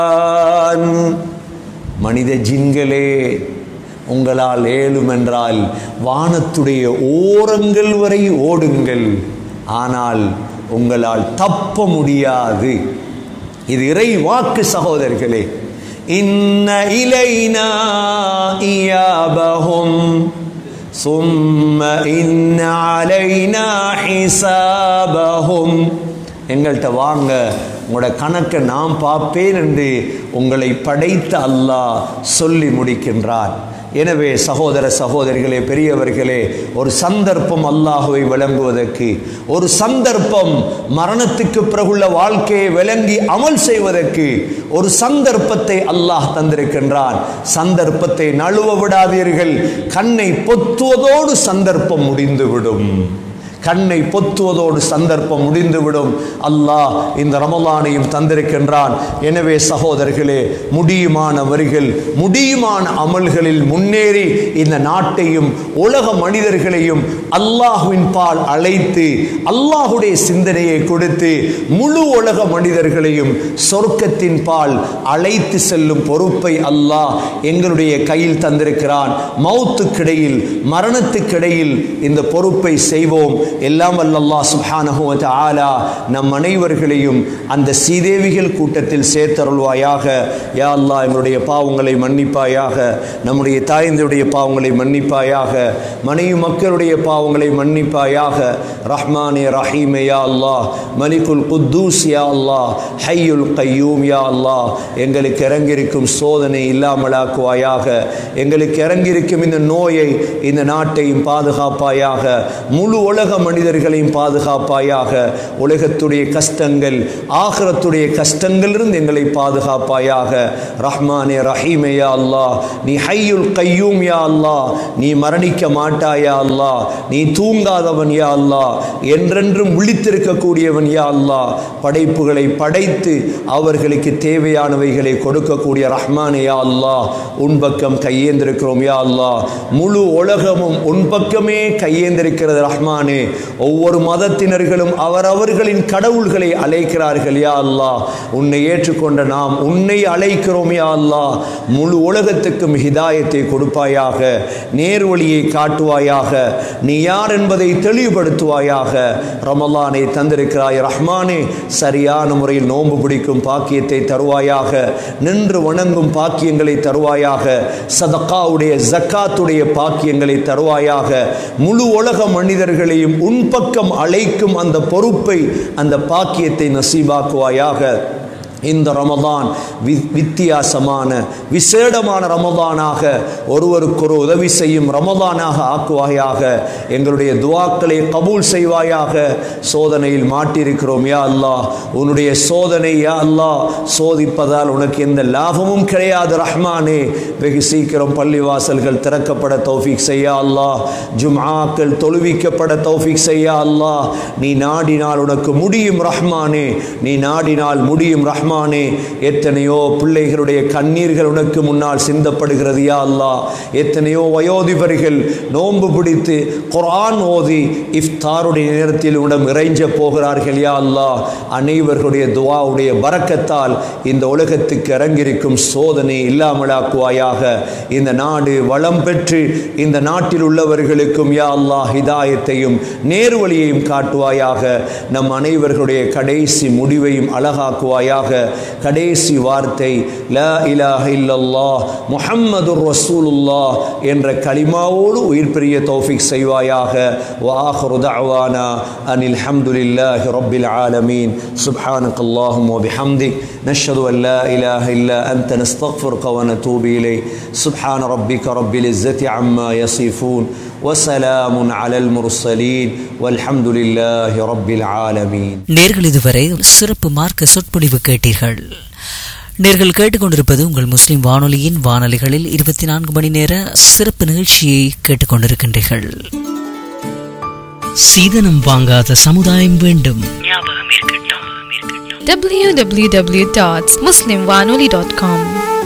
மனித ஜின்களே உங்களால் ஏழும் என்றால் வானத்துடைய ஓரங்கள் வரை ஓடுங்கள் ஆனால் உங்களால் தப்ப முடியாது இது இறை வாக்கு சகோதரர்களே இன்ன இலைனா இயாபஹும் சும்ம இன்ன அலைனா ஹிசாபஹும் எங்கள்கிட்ட வாங்க உங்களோட கணக்கை நான் பார்ப்பேன் என்று உங்களை படைத்த அல்லாஹ் சொல்லி முடிக்கின்றார் எனவே சகோதர சகோதரிகளே பெரியவர்களே ஒரு சந்தர்ப்பம் அல்லாஹுவை விளங்குவதற்கு ஒரு சந்தர்ப்பம் மரணத்துக்கு பிறகுள்ள வாழ்க்கையை விளங்கி அமல் செய்வதற்கு ஒரு சந்தர்ப்பத்தை அல்லாஹ் தந்திருக்கின்றான் சந்தர்ப்பத்தை நழுவ விடாதீர்கள் கண்ணை பொத்துவதோடு சந்தர்ப்பம் முடிந்துவிடும் கண்ணை பொத்துவதோடு சந்தர்ப்பம் முடிந்துவிடும் அல்லாஹ் இந்த ரமலானையும் தந்திருக்கின்றான் எனவே சகோதரர்களே முடியுமானவர்கள் முடியுமான அமல்களில் முன்னேறி இந்த நாட்டையும் உலக மனிதர்களையும் அல்லாஹுவின் பால் அழைத்து அல்லாஹுடைய சிந்தனையை கொடுத்து முழு உலக மனிதர்களையும் சொர்க்கத்தின் பால் அழைத்து செல்லும் பொறுப்பை அல்லாஹ் எங்களுடைய கையில் தந்திருக்கிறான் மௌத்துக்கிடையில் மரணத்துக்கிடையில் இந்த பொறுப்பை செய்வோம் எல்லாம் வல்லல்லாஹ் சுப்ஹானஹு வ தஆலா நம் அனைவர்களையும் அந்த சீதேவிகள் கூட்டத்தில் சேர்த்தருள்வாயாக யா அல்லாஹ் எங்களுடைய பாவங்களை மன்னிப்பாயாக நம்முடைய தாய்ந்தருடைய பாவங்களை மன்னிப்பாயாக மனைவி மக்களுடைய பாவங்களை மன்னிப்பாயாக ரஹ்மானே ரஹீமே யா அல்லாஹ் மலிகுல் குத்தூஸ் யா அல்லாஹ் ஹையுல் கையூம் யா அல்லாஹ் எங்களுக்கு இறங்கியிருக்கும் சோதனை இல்லாமலாக்குவாயாக எங்களுக்கு இறங்கியிருக்கும் இந்த நோயை இந்த நாட்டையும் பாதுகாப்பாயாக முழு உலக மனிதர்களையும் பாதுகாப்பாயாக உலகத்துடைய கஷ்டங்கள் ஆகரத்துடைய கஷ்டங்களிலிருந்து எங்களை பாதுகாப்பாயாக ரஹ்மானே ரஹீமே யா அல்லாஹ் நீ ஹையுல் கையூம் யா அல்லாஹ் நீ மரணிக்க மாட்டாயா அல்லாஹ் நீ தூங்காதவன் யா அல்லாஹ் என்றென்றும் விழித்திருக்கக்கூடியவன் யா அல்லாஹ் படைப்புகளை படைத்து அவர்களுக்கு தேவையானவைகளை கொடுக்கக்கூடிய ரஹ்மானே யா அல்லாஹ் உன் பக்கம் கையேந்திருக்கிறோம் யா அல்லாஹ் முழு உலகமும் உன் பக்கமே கையேந்திருக்கிறது ரஹ்மானே ஒவ்வொரு மதத்தினர்களும் அவரவர்களின் கடவுள்களை அழைக்கிறார்கள் யா அல்லாஹ் உன்னை ஏற்றுக்கொண்ட நாம் உன்னை அழைக்கிறோம் யா அல்லாஹ் முழு உலகத்துக்கும் ஹிதாயத்தை கொடுப்பாயாக நேர்வழியை காட்டுவாயாக நீ யார் என்பதை தெளிவுபடுத்துவாயாக ரமலானை தந்திருக்கிறாய் ரஹ்மானே சரியான முறையில் நோன்பு பிடிக்கும் பாக்கியத்தை தருவாயாக நின்று வணங்கும் பாக்கியங்களை தருவாயாக சதக்காவுடைய ஜக்காத்துடைய பாக்கியங்களை தருவாயாக முழு உலக மனிதர்களையும் உன் பக்கம் அழைக்கும் அந்த பொறுப்பை அந்த பாக்கியத்தை நசீபாக்குவாயாக இந்த ரமதான் வி வித்தியாசமான விசேடமான ரமதானாக ஒருவருக்கொரு உதவி செய்யும் ரமதானாக ஆக்குவாயாக எங்களுடைய துவாக்களை கபூல் செய்வாயாக சோதனையில் மாட்டிருக்கிறோம் யா அல்லாஹ் உன்னுடைய சோதனை யா அல்லாஹ் சோதிப்பதால் உனக்கு எந்த லாபமும் கிடையாது ரஹ்மானே வெகு சீக்கிரம் பள்ளிவாசல்கள் திறக்கப்பட தௌஃபீக் செய்யா அல்லாஹ் ஜும்ஆக்கள் தொழுவிக்கப்பட தௌஃபீக் செய்யா அல்லாஹ் நீ நாடினால் உனக்கு முடியும் ரஹ்மானே நீ நாடினால் முடியும் ரஹ்மானே எத்தனையோ பிள்ளைகளுடைய கண்ணீர்கள் உனக்கு முன்னால் சிந்தப்படுகிறது யா அல்லாஹ் எத்தனையோ வயோதிபர்கள் நோன்பு பிடித்து குர்ஆன் ஓதி இஃப்தாருடைய நேரத்தில் உடம் இறைஞ்ச போகிறார்கள் யா அல்லாஹ் அனைவர்களுடைய துவாவுடைய பரக்கத்தால் இந்த உலகத்துக்கு இறங்கியிருக்கும் சோதனை இல்லாமலாக்குவாயாக இந்த நாடு வளம் பெற்று இந்த நாட்டில் உள்ளவர்களுக்கும் யா அல்லாஹ் ஹிதாயத்தையும் நேர்வழியையும் காட்டுவாயாக நம் அனைவர்களுடைய கடைசி முடிவையும் அழகாக்குவாயாக கடைசி வார்த்தை லா இலாஹ இல்லல்லாஹ் முஹம்மதுர் ரசூலுல்லாஹ் என்ற கலிமாவோடு உயிர் பெரிய தௌஃபிக் செய்வாயாக வாஹரு தஅவானா அனில் ஹம்துலில்லாஹி ரப்பில் ஆலமீன் சுப்ஹானக அல்லாஹும்ம வபிஹம்திக் நஷ்ஹது அன் லா இலாஹ இல்லா அன்த நஸ்தக்ஃபிருக வ நதூபு இலைக் சுப்ஹான ரப்பிக ரப்பில் இஸ்ஸத்தி அம்மா யசிஃபூன் وسلام على المرسلين والحمد لله رب العالمين நேர்கள் இதுவரை சிறப்பு மார்க்க சொற்பொழிவு கேட்டீர்கள் நேர்கள் கேட்டுக்கொண்டிருப்பது உங்கள் முஸ்லிம் வானொலியின் வானொலிகளில் இருபத்தி நான்கு மணி நேர சிறப்பு நிகழ்ச்சியை கேட்டுக்கொண்டிருக்கின்றீர்கள் சீதனம் வாங்காத சமுதாயம் வேண்டும் www.muslimwanoli.com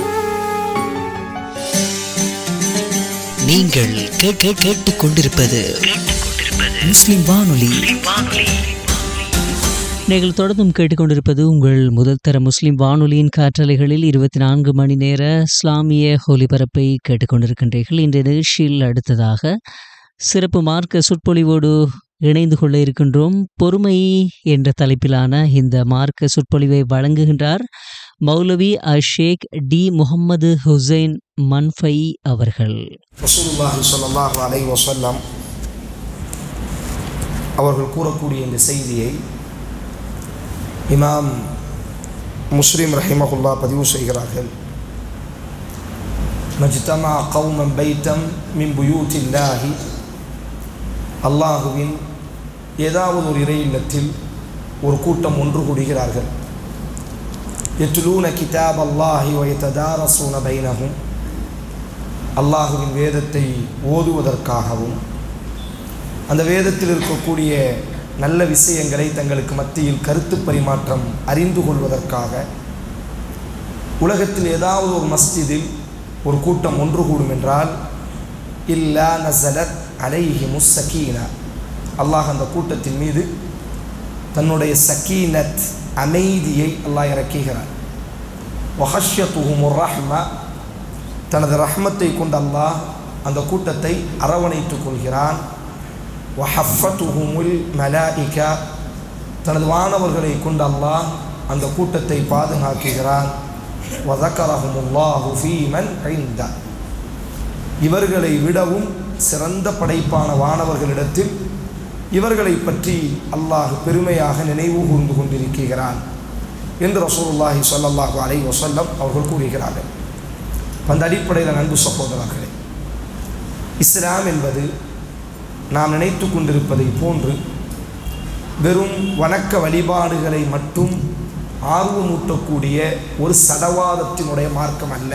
நீங்கள் கேட்க கேட்டுக்கொண்டிருப்பது முஸ்லிம் வானொலி நீங்கள் தொடர்ந்தும் கேட்டுக்கொண்டிருப்பது உங்கள் முதல் தர முஸ்லிம் வானொலியின் காற்றலைகளில் இருபத்தி நான்கு மணி நேர இஸ்லாமிய ஒலிபரப்பை கேட்டுக்கொண்டிருக்கின்றீர்கள் இன்றைய நிகழ்ச்சியில் அடுத்ததாக சிறப்பு மார்க்க சொற்பொழிவோடு இணைந்து கொள்ள இருக்கின்றோம் பொறுமை என்ற தலைப்பிலான இந்த மார்க்க சொற்பொழிவை வழங்குகின்றார் மௌலவி அஷேக் டி முகம்மது ஹுசைன் மன்ஃபை அவர்கள் ரசூலுல்லாஹி ஸல்லல்லாஹு அலைஹி வஸல்லம் அவர்கள் கூறக்கூடிய இந்த செய்தியை இமாம் முஸ்லிம் ரஹிமகுல்லா பதிவு செய்கிறார்கள் மஜ்தமா கௌமம் பைத்தம் மின் புயூத்தில்லாஹி அல்லாஹுவின் ஏதாவது ஒரு இறை இல்லத்தில் ஒரு கூட்டம் ஒன்று கூடுகிறார்கள் எத்துலூன கிதாப் அல்லாஹி வயத்ததாரசூன பைனஹும் அல்லாஹுவின் வேதத்தை ஓதுவதற்காகவும் அந்த வேதத்தில் இருக்கக்கூடிய நல்ல விஷயங்களை தங்களுக்கு மத்தியில் கருத்து பரிமாற்றம் அறிந்து கொள்வதற்காக உலகத்தில் ஏதாவது ஒரு மஸ்ஜிதில் ஒரு கூட்டம் ஒன்று கூடும் என்றால் இல்லா நசலத் அலைஹி முஸ்ஸகீனா அல்லாஹ் அந்த கூட்டத்தின் மீது தன்னுடைய சக்கீனத் அமைதியை அல்லாஹ் இறக்குகிறார் வஹஷ்யத்துஹுமுர் ரஹ்மா தனது ரஹ்மத்தை கொண்டு அல்லாஹ் அந்த கூட்டத்தை அரவணைத்துக் கொள்கிறான் வஹஃபத்துஹுமுல் மலாயிகா தனது வானவர்களை கொண்டு அல்லாஹ் அந்த கூட்டத்தை பாதுகாக்குகிறான் வதக்கரஹுமுல்லாஹு ஃபீமன் ஐந்த இவர்களை விடவும் சிறந்த படைப்பான வானவர்களிடத்தில் இவர்களை பற்றி அல்லாஹ் பெருமையாக நினைவு கூர்ந்து கொண்டிருக்கிறான் என்று ரசூலுல்லாஹி ஸல்லல்லாஹு அலைஹி வஸல்லம் அவர்கள் கூறுகிறார்கள் அந்த அடிப்படையில் அன்பு சகோதரர்களே இஸ்லாம் என்பது நாம் நினைத்து கொண்டிருப்பதை போன்று வெறும் வணக்க வழிபாடுகளை மட்டும் ஆர்வமூட்டக்கூடிய ஒரு சடவாதத்தினுடைய மார்க்கம் அல்ல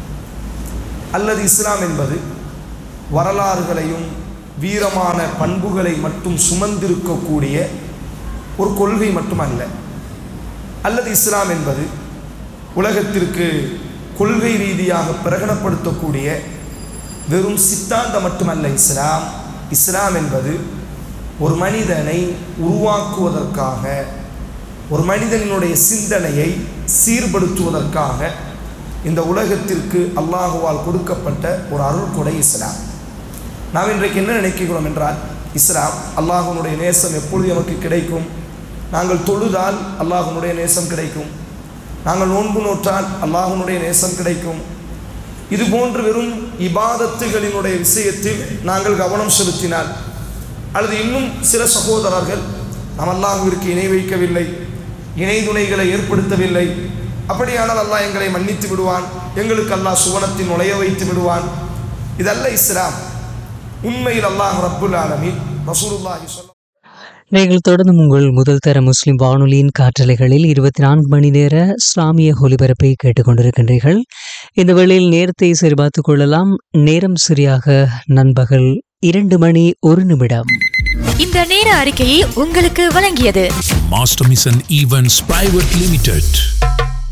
அல்லது இஸ்லாம் என்பது வரலாறுகளையும் வீரமான பண்புகளை மட்டும் சுமந்திருக்கக்கூடிய ஒரு கொள்கை மட்டுமல்ல அல்லது இஸ்லாம் என்பது உலகத்திற்கு கொள்கை ரீதியாக பிரகடனப்படுத்தக்கூடிய வெறும் சித்தாந்தம் மட்டுமல்ல இஸ்லாம் இஸ்லாம் என்பது ஒரு மனிதனை உருவாக்குவதற்காக ஒரு மனிதனுடைய சிந்தனையை சீர்படுத்துவதற்காக இந்த உலகத்திற்கு அல்லாஹுவால் கொடுக்கப்பட்ட ஒரு அருள்கொடை இஸ்லாம் நாம் இன்றைக்கு என்ன நினைக்கிறோம் என்றால் இஸ்லாம் அல்லாஹுனுடைய நேசம் எப்பொழுது நமக்கு கிடைக்கும் நாங்கள் தொழுதால் அல்லாஹுனுடைய நேசம் கிடைக்கும் நாங்கள் நோன்பு நோற்றால் அல்லாஹுனுடைய நேசம் கிடைக்கும் இது போன்று வெறும் இபாதத்துகளினுடைய விஷயத்தில் நாங்கள் கவனம் செலுத்தினால் அல்லது இன்னும் சில சகோதரர்கள் நாம் அல்லாஹுவிற்கு இணை வைக்கவில்லை இணை துணைகளை ஏற்படுத்தவில்லை அப்படியானால் அல்லாஹ் எங்களை மன்னித்து விடுவான் எங்களுக்கு அல்லாஹ் சுவனத்தில் நுழைய வைத்து விடுவான் இதல்ல இஸ்லாம் உண்மையில் அல்லாஹ் ரப்புல் ஆலமீன் ரசூலுல்லாஹி ஸல்லல்லாஹு நீங்கள் தொடர்ந்தும் உங்கள் முதல் தர முஸ்லிம் வானொலியின் காற்றலைகளில் இருபத்தி நான்கு மணி நேர இஸ்லாமிய ஒலிபரப்பை கேட்டுக்கொண்டிருக்கின்றீர்கள் இந்த வேளையில் நேரத்தை சரிபார்த்துக் கொள்ளலாம் நேரம் சரியாக நண்பகல் இரண்டு மணி ஒரு நிமிடம் இந்த நேர அறிக்கையை உங்களுக்கு வழங்கியது Master Mission Events Private Limited.